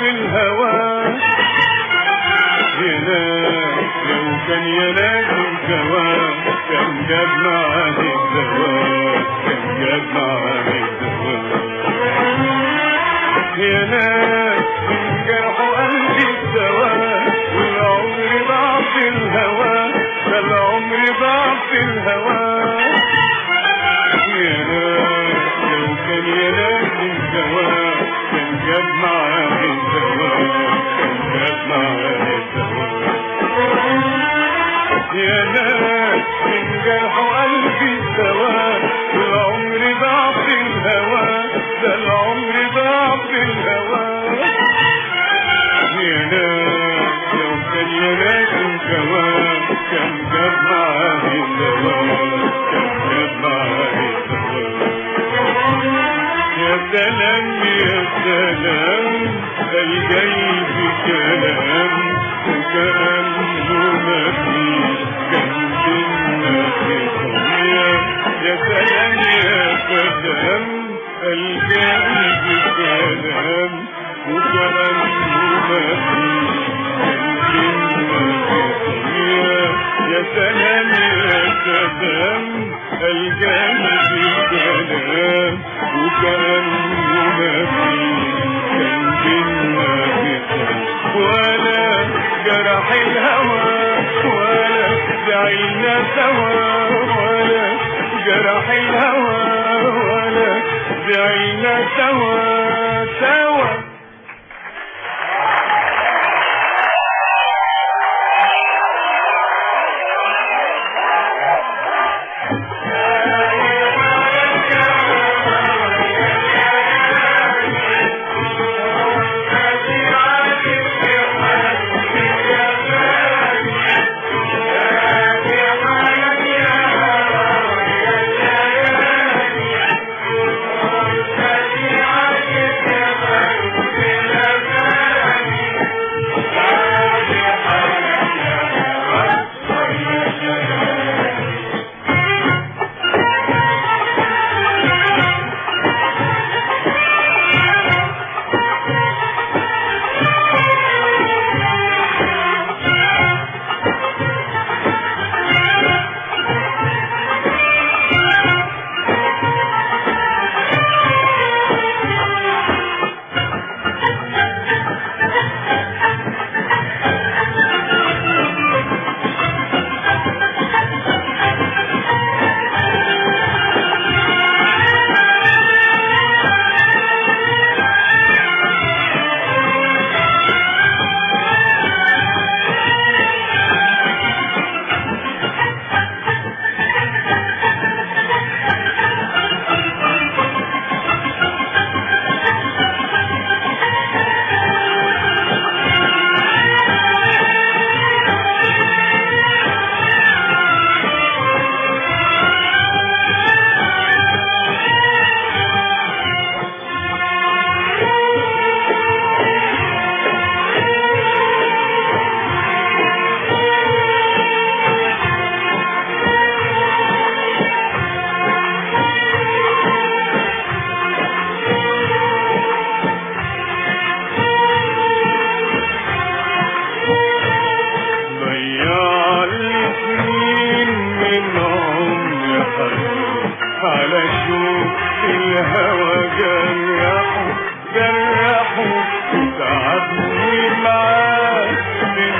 في الهوى ينام لو كان ينام سوا كان جاب معاه الدواء كان جاب معاه الدواء يا ناس من جرح قلبي الدواء والعمر ضاع في الهوى ده العمر ضاع في الهوى يا ناس لو كان يا ناس الدواء كان جاب معاه الدواء كان جاب معاه الدواء يا ناس من جرح قلبي الدواء والعمر ضاع في الهوى ده العمر ضاع في الهوى يا ناس لو كان يا ناس الجواب كان جاب معاه الدواء كان جاب معاه الدواء يا سلام يا سلام الجاي في كلام وكأنه ما فيش كان بينا خصومية يا سلام يا سلام الجاي في كلام وكأنه ما فيش كان بينا خصومية يا سلام يا سلام الجاي في كلام وكأنه ما فيش كان بينا خصومية ولا جرح الهوى ولا دعينا سوا ولا جرح الهوى ولا دعينا سوا سوا ضيع لي سنين من عمري حزين على شوق الهوى جرحه جرحه وتعبني معاه من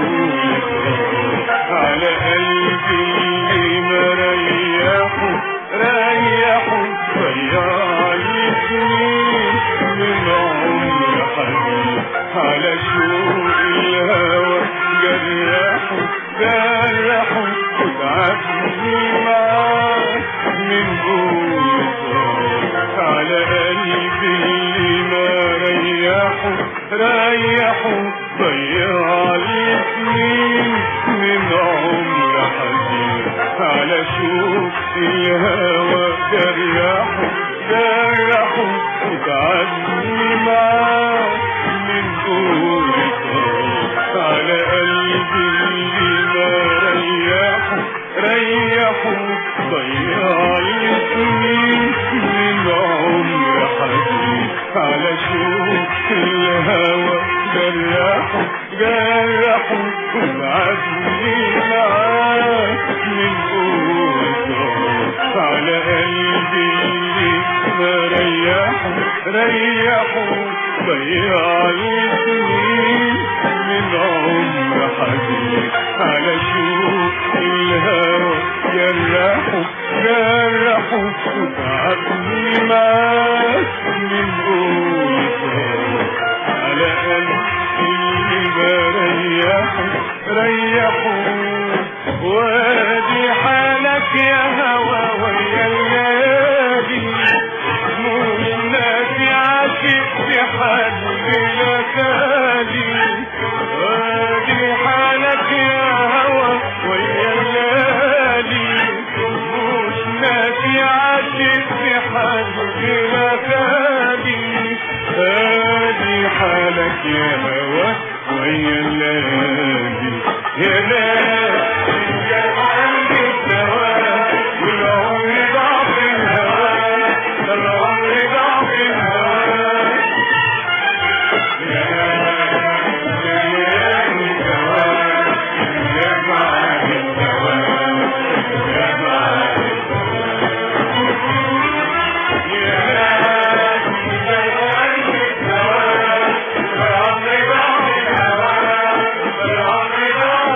قولك على قلبي اللي مريحه ريحه ضيع لي سنين من عمري حزين على شوق الهوى جرحه جرحه وتعبني معاه من قولك على قلبي اللي ما ريحه ريحه ضيع لي سنين من عمر حزين على شوق الهوى جرحه جرحه وتعبني معاه من قولك على قلبي اللي ما ريحه ريحه ضيع لي سنين من عمر حزين على شوق الهوى جرحوا وبعدني معاك من قوته على قلبي اللي ما ريحوا ريحوا ضيع السنين من عمر حبيب على شوق الهوى جرحوا جرحوا وتعبني معاك من قوته على قلبي اللي بريحوا ريحوا وادي حالك يا هوى ويا الليالي مش ناسي عاشق في حد بلا خالي وادي حالك يا هوى ويا الليالي مش ناسي عاشق في حد بلا خالي هادي حالك يا هوى ويا الليالي يا ناس يا قلبي الدواء والعمر ضعف الهوى العمر ضعف الهوى يا ليالي الدواء يا معاه الدواء يا معاه يا ناس يا قلبي الدواء والعمر ضعف الهوى والعمر ضعف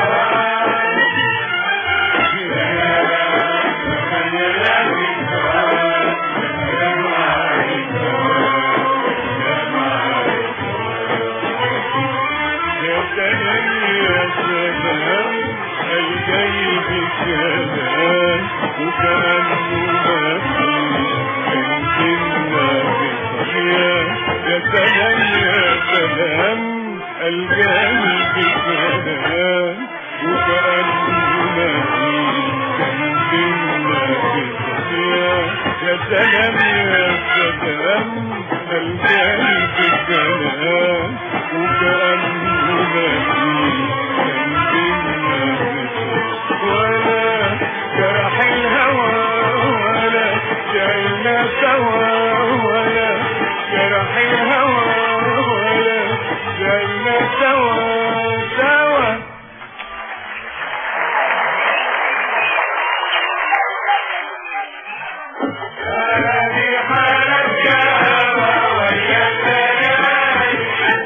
القلب كلام وكأنه ما كان بينا بصحيا يا سلام يا سلام القلب كلام وكأنه ما كان بينا ولا جرح الهوى ولا جعلنا سوا ولا جرح الهوى ولا جعلنا سوا سوا هذه حالك يا هوى ويا الليالي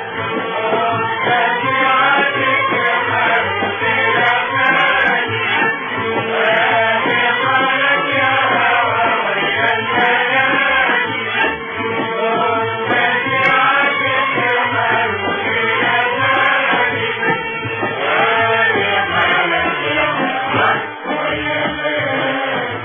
هذه عادك يا حبيبي يا غالي هذه حالك يا هوى ويا الليالي هذه عادك يا حبيبي يا غالي هذه حالك يا هوى ويا الليالي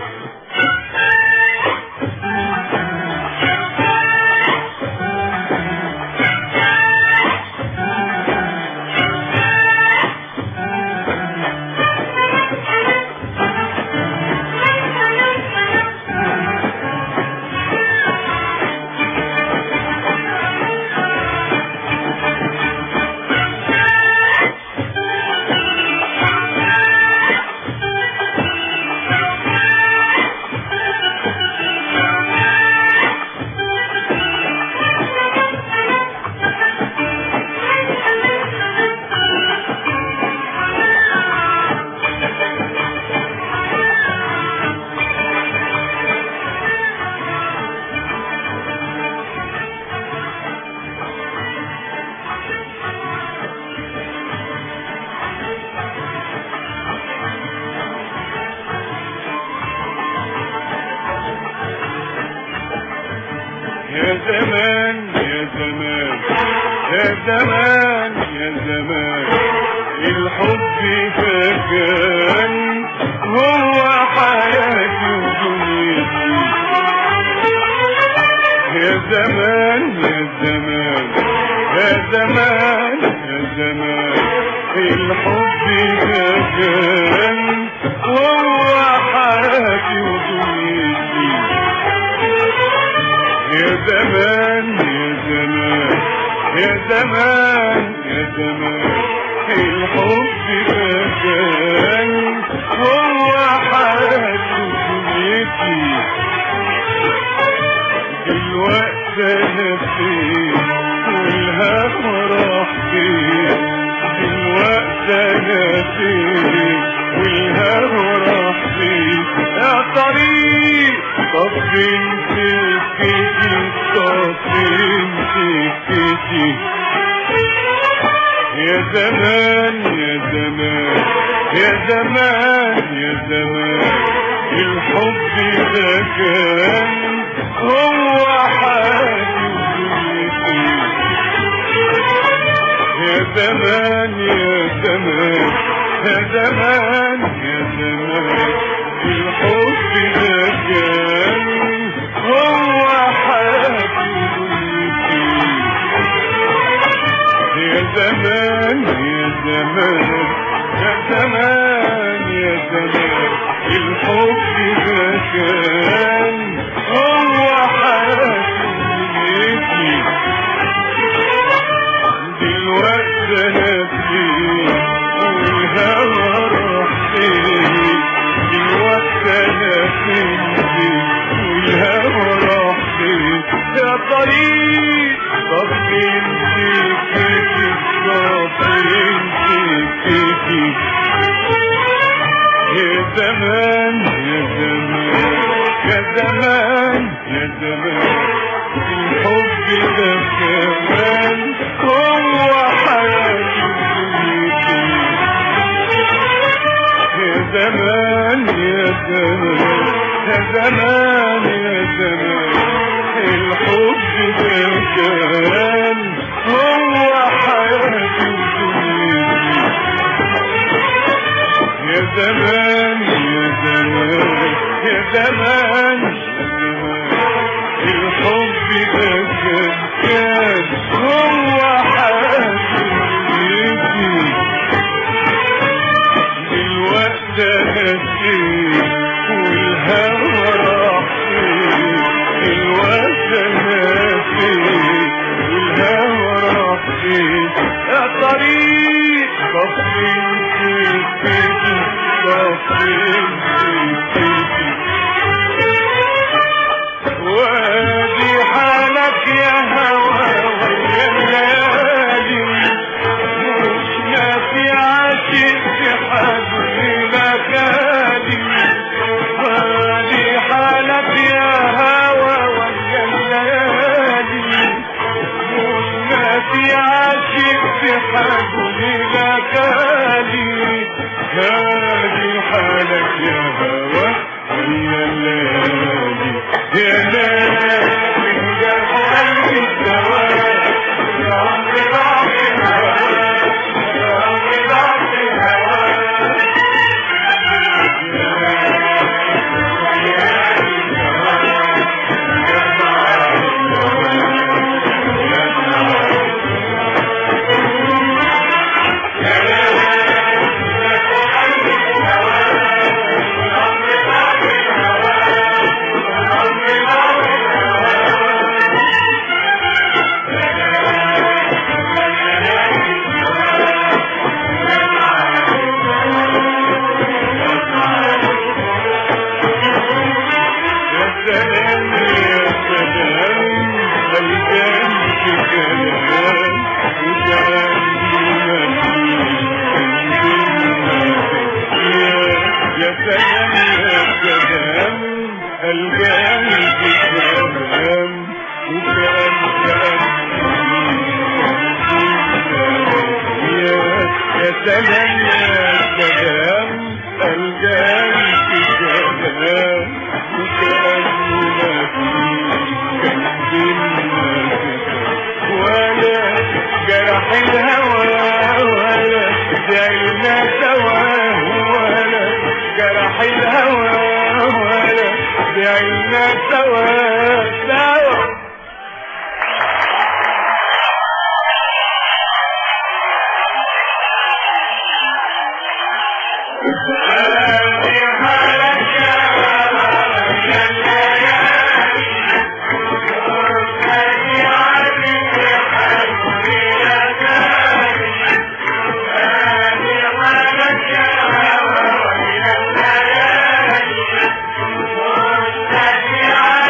يا زمان يا زمان يا زمان يا زمان الحب فكان هو حياتي ودنيتي يا زمان يا زمان يا زمان يا زمان الحب فكان هو حياتي ودنيتي يا زمان يا زمان يا زمان يا زمان الحب كان هو حياتي ودنيتي دلوقتي انا فين والهم راح فين يا زمان يا زمان يا زمان يا زمان الحب ده كان هو حالي ودنيتي يا زمان يا زمان يا زمان يا زمان الحب ده كان هو حالي ودنيتي يا زمان يا زمان يا زمان يا زمان الحب ده كان هو حياتي دلوقتي انا فين والهوى راح فين دلوقتي انا فين والهوى راح فين يا طريق طب انت كيفي طب انت كيفي يا زمان يا زمان يا زمان يا زمان الحب ده كمان هو حياتي ودنيتي يا زمان يا زمان يا زمان يا زمان الحب ده كان هو حياتي ودنيتي يا زمان يا زمان يا زمان الحب ده كان هو حياتي دلوقتي انا فين والهوى راح فين دلوقتي انا فين والهوى راح فين يا طريق طفين سكتي طفين سكتي وادي حالك يا هوى ويا الليالي مش نافي عاشق في حبل مكاني وادي حالك يا هوى ويا الليالي مش نافي عاشق في حبل مكاني هادي حالك يا هوى ويا الليالي يا ليالي من جرح قلبي الدواء يا عمري ضعف الهوى يا عمري ضعف الهوى يا سلام يا سلام الجان في كلام يا سلام يا سلام الجان في كلام وكان يا سلام يا سلام الجان في كلام وكأنه ما ولا جرح الهوى ولا زعلنا سوا ولا جرح الهوى ولا زعلنا سوا سوا Yeah.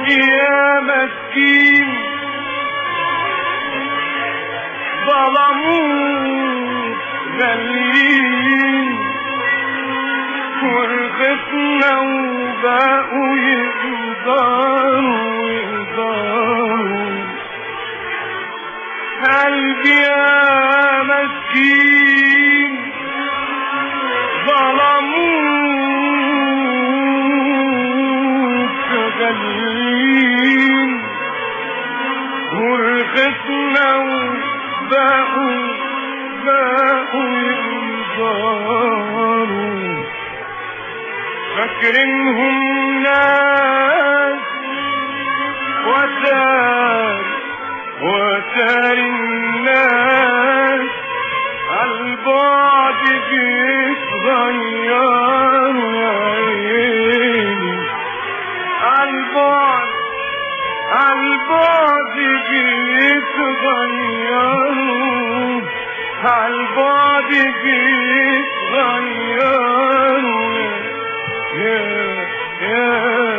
قلبي يا مسكين ظلموك غاليين ورخصنا وبقوا يقدروا يقدروا قلبي يا مسكين ظلموك غاليين ورخصنا وبقوا بقوا ينظروا فاكرينهم ناس وتار وتار الناس عالبعد بيتغيروا يا عيني عالبعد عالبعد بيتغيروا عالبعد بيتغيروا يا يا